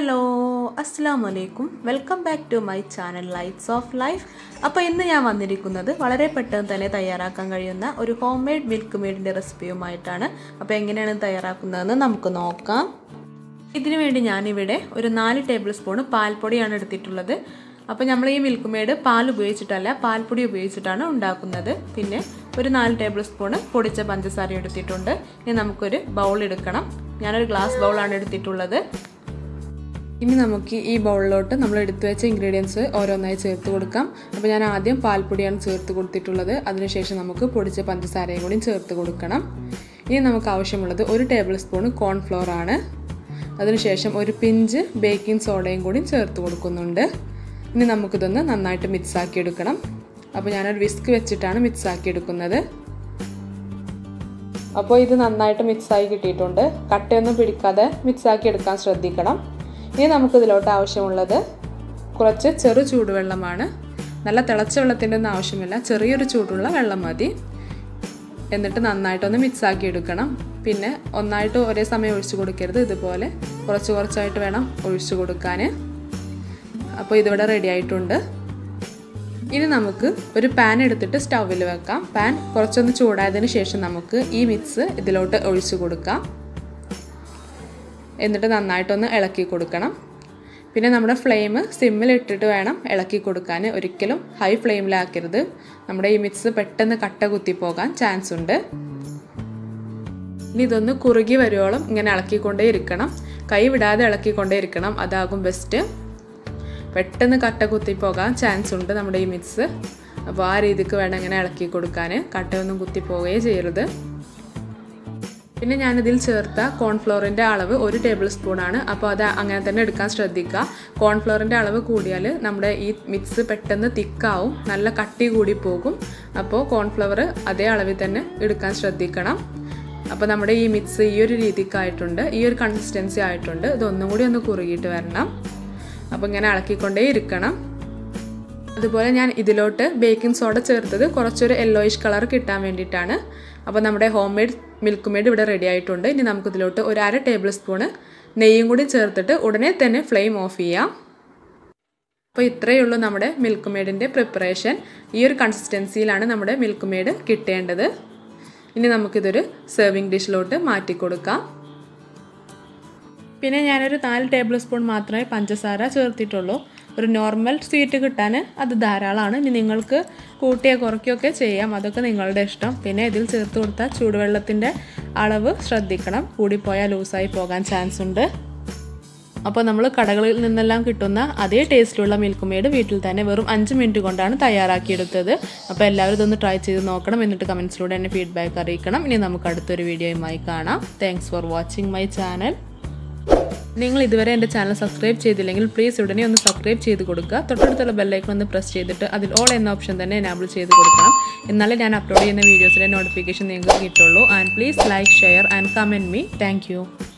hello അസ്സാം വലൈക്കും welcome back to my channel lights of life അപ്പോൾ ഇന്ന് ഞാൻ വന്നിരിക്കുന്നത് വളരെ പെട്ടെന്ന് തന്നെ തയ്യാറാക്കാൻ കഴിയുന്ന ഒരു ഹോം മെയ്ഡ് മിൽക്ക് മെയ്ഡിൻ്റെ റെസിപ്പിയുമായിട്ടാണ് അപ്പോൾ എങ്ങനെയാണ് തയ്യാറാക്കുന്നതെന്ന് നമുക്ക് നോക്കാം ഇതിനു വേണ്ടി ഞാനിവിടെ ഒരു നാല് ടേബിൾ സ്പൂൺ പാൽപ്പൊടിയാണ് എടുത്തിട്ടുള്ളത് അപ്പോൾ നമ്മൾ ഈ മിൽക്ക് മെയ്ഡ് പാൽ ഉപയോഗിച്ചിട്ടല്ല പാൽപ്പൊടി ഉപയോഗിച്ചിട്ടാണ് ഉണ്ടാക്കുന്നത് പിന്നെ ഒരു നാല് ടേബിൾ സ്പൂൺ പൊടിച്ച പഞ്ചസാര എടുത്തിട്ടുണ്ട് ഇനി നമുക്കൊരു ബൗൾ എടുക്കണം ഞാനൊരു ഗ്ലാസ് ബൗളാണ് എടുത്തിട്ടുള്ളത് ഇനി നമുക്ക് ഈ ബൗളിലോട്ട് നമ്മൾ എടുത്തു വെച്ച ഇൻഗ്രീഡിയൻസ് ഓരോന്നായി ചേർത്ത് കൊടുക്കാം അപ്പോൾ ഞാൻ ആദ്യം പാൽപ്പൊടിയാണ് ചേർത്ത് കൊടുത്തിട്ടുള്ളത് അതിനുശേഷം നമുക്ക് പൊടിച്ച പഞ്ചസാരയും കൂടി ചേർത്ത് കൊടുക്കണം ഇനി നമുക്ക് ആവശ്യമുള്ളത് ഒരു ടേബിൾ സ്പൂൺ കോൺഫ്ലോർ ആണ് അതിനുശേഷം ഒരു പിഞ്ച് ബേക്കിംഗ് സോഡയും കൂടി ചേർത്ത് കൊടുക്കുന്നുണ്ട് ഇനി നമുക്കിതൊന്ന് നന്നായിട്ട് മിക്സ് ആക്കി എടുക്കണം അപ്പോൾ ഞാനൊരു വിസ്ക് വെച്ചിട്ടാണ് മിക്സ് ആക്കി എടുക്കുന്നത് അപ്പോൾ ഇത് നന്നായിട്ട് മിക്സായി കിട്ടിയിട്ടുണ്ട് കട്ടയൊന്നും പിടിക്കാതെ മിക്സാക്കി എടുക്കാൻ ശ്രദ്ധിക്കണം ഇനി നമുക്കിതിലോട്ട് ആവശ്യമുള്ളത് കുറച്ച് ചെറു ചൂടുവെള്ളമാണ് നല്ല തിളച്ച വെള്ളത്തിൻ്റെ ഒന്നും ആവശ്യമില്ല ചെറിയൊരു ചൂടുള്ള വെള്ളം മതി എന്നിട്ട് നന്നായിട്ടൊന്ന് മിക്സാക്കി എടുക്കണം പിന്നെ ഒന്നായിട്ട് ഒരേ സമയം ഒഴിച്ചു കൊടുക്കരുത് ഇതുപോലെ കുറച്ച് കുറച്ചായിട്ട് വേണം ഒഴിച്ചു കൊടുക്കാൻ അപ്പോൾ ഇതിവിടെ റെഡി ആയിട്ടുണ്ട് ഇനി നമുക്ക് ഒരു പാൻ എടുത്തിട്ട് സ്റ്റൗവിൽ വെക്കാം പാൻ കുറച്ചൊന്ന് ചൂടായതിന് ശേഷം നമുക്ക് ഈ മിക്സ് ഇതിലോട്ട് ഒഴിച്ചു കൊടുക്കാം എന്നിട്ട് നന്നായിട്ടൊന്ന് ഇളക്കി കൊടുക്കണം പിന്നെ നമ്മുടെ ഫ്ലെയിം സിമ്മിൽ ഇട്ടിട്ട് വേണം ഇളക്കി കൊടുക്കാൻ ഒരിക്കലും ഹൈ ഫ്ലെയിമിലാക്കരുത് നമ്മുടെ ഈ മിക്സ് പെട്ടെന്ന് കട്ട കുത്തിപ്പോകാൻ ചാൻസ് ഉണ്ട് ഇനി ഇതൊന്ന് കുറുകി വരുവോളം ഇങ്ങനെ ഇളക്കിക്കൊണ്ടേ ഇരിക്കണം കൈ വിടാതെ ഇളക്കിക്കൊണ്ടേ ഇരിക്കണം അതാകും ബെസ്റ്റ് പെട്ടെന്ന് കട്ട കുത്തിപ്പോകാൻ ചാൻസ് ഉണ്ട് നമ്മുടെ ഈ മിക്സ് അപ്പോൾ ആ രീതിക്ക് വേണം ഇങ്ങനെ ഇളക്കി കൊടുക്കാൻ കട്ടയൊന്നും കുത്തിപ്പോവുകയേ ചെയ്യരുത് പിന്നെ ഞാനിതിൽ ചേർത്ത കോൺഫ്ലോറിൻ്റെ അളവ് ഒരു ടേബിൾ സ്പൂണാണ് അപ്പോൾ അത് അങ്ങനെ തന്നെ എടുക്കാൻ ശ്രദ്ധിക്കുക കോൺഫ്ലോറിൻ്റെ അളവ് കൂടിയാൽ നമ്മുടെ ഈ മിക്സ് പെട്ടെന്ന് തിക്കാവും നല്ല കട്ടി കൂടി പോകും അപ്പോൾ കോൺഫ്ലവർ അതേ അളവിൽ തന്നെ എടുക്കാൻ ശ്രദ്ധിക്കണം അപ്പോൾ നമ്മുടെ ഈ മിക്സ് ഈ ഒരു രീതിക്കായിട്ടുണ്ട് ഈ ഒരു കൺസിസ്റ്റൻസി ആയിട്ടുണ്ട് ഇതൊന്നും കൂടി ഒന്ന് കുറുകിയിട്ട് വരണം അപ്പോൾ ഇങ്ങനെ ഇളക്കിക്കൊണ്ടേ ഇരിക്കണം അതുപോലെ ഞാൻ ഇതിലോട്ട് ബേക്കിംഗ് സോഡ ചേർത്തത് കുറച്ചൊരു യെല്ലോയിഷ് കളർ കിട്ടാൻ വേണ്ടിയിട്ടാണ് അപ്പോൾ നമ്മുടെ ഹോം മെയ്ഡ് മിൽക്ക് മെയ്ഡ് ഇവിടെ റെഡി ആയിട്ടുണ്ട് ഇനി നമുക്കിതിലോട്ട് ഒരു അര ടേബിൾ സ്പൂണ് നെയ്യും കൂടി ചേർത്തിട്ട് ഉടനെ തന്നെ ഫ്ലെയിം ഓഫ് ചെയ്യാം അപ്പോൾ ഇത്രയേ ഉള്ളൂ നമ്മുടെ മിൽക്ക് മെയ്ഡിൻ്റെ പ്രിപ്പറേഷൻ ഈ ഒരു കൺസിസ്റ്റൻസിയിലാണ് നമ്മുടെ മിൽക്ക് മെയ്ഡ് കിട്ടേണ്ടത് ഇനി നമുക്കിതൊരു സെർവിങ് ഡിഷിലോട്ട് മാറ്റി കൊടുക്കാം പിന്നെ ഞാനൊരു നാല് ടേബിൾ സ്പൂൺ മാത്രമേ പഞ്ചസാര ചേർത്തിട്ടുള്ളൂ ഒരു നോർമൽ സ്വീറ്റ് കിട്ടാൻ അത് ധാരാളമാണ് ഇനി നിങ്ങൾക്ക് കൂട്ടിയോ കുറയ്ക്കുകയൊക്കെ ചെയ്യാം അതൊക്കെ നിങ്ങളുടെ ഇഷ്ടം പിന്നെ ഇതിൽ ചേർത്ത് കൊടുത്ത ചൂടുവെള്ളത്തിൻ്റെ അളവ് ശ്രദ്ധിക്കണം കൂടിപ്പോയാൽ ലൂസായി പോകാൻ ചാൻസ് ഉണ്ട് അപ്പോൾ നമ്മൾ കടകളിൽ നിന്നെല്ലാം കിട്ടുന്ന അതേ ടേസ്റ്റിലുള്ള മിൽക്ക് മെയ്ഡ് വീട്ടിൽ തന്നെ വെറും അഞ്ച് മിനിറ്റ് കൊണ്ടാണ് തയ്യാറാക്കിയെടുത്തത് അപ്പോൾ എല്ലാവരും ഇതൊന്ന് ട്രൈ ചെയ്ത് നോക്കണം എന്നിട്ട് കമൻസിലൂടെ എന്നെ ഫീഡ്ബാക്ക് അറിയിക്കണം ഇനി നമുക്ക് അടുത്തൊരു വീഡിയോയുമായി കാണാം thanks for watching my channel നിങ്ങൾ ഇതുവരെ എൻ്റെ ചാനൽ സബ്സ്ക്രൈബ് ചെയ്തില്ലെങ്കിൽ പ്ലീസ് ഉടനെ ഒന്ന് സബ്സ്ക്രൈബ് ചെയ്ത് കൊടുക്കുക തൊട്ടടുത്തുള്ള ബെല്ലൈക്കൺ ഒന്ന് പ്രസ് ചെയ്തിട്ട് അതിൽ ഓൾ എന്ന ഓപ്ഷൻ തന്നെ എനാബിൾ ചെയ്ത് കൊടുക്കണം എന്നാലേ ഞാൻ അപ്ലോഡ് ചെയ്യുന്ന വീഡിയോസിൻ്റെ നോട്ടിഫിക്കേഷൻ നിങ്ങൾക്ക് കിട്ടുള്ളൂ and please like share and comment me thank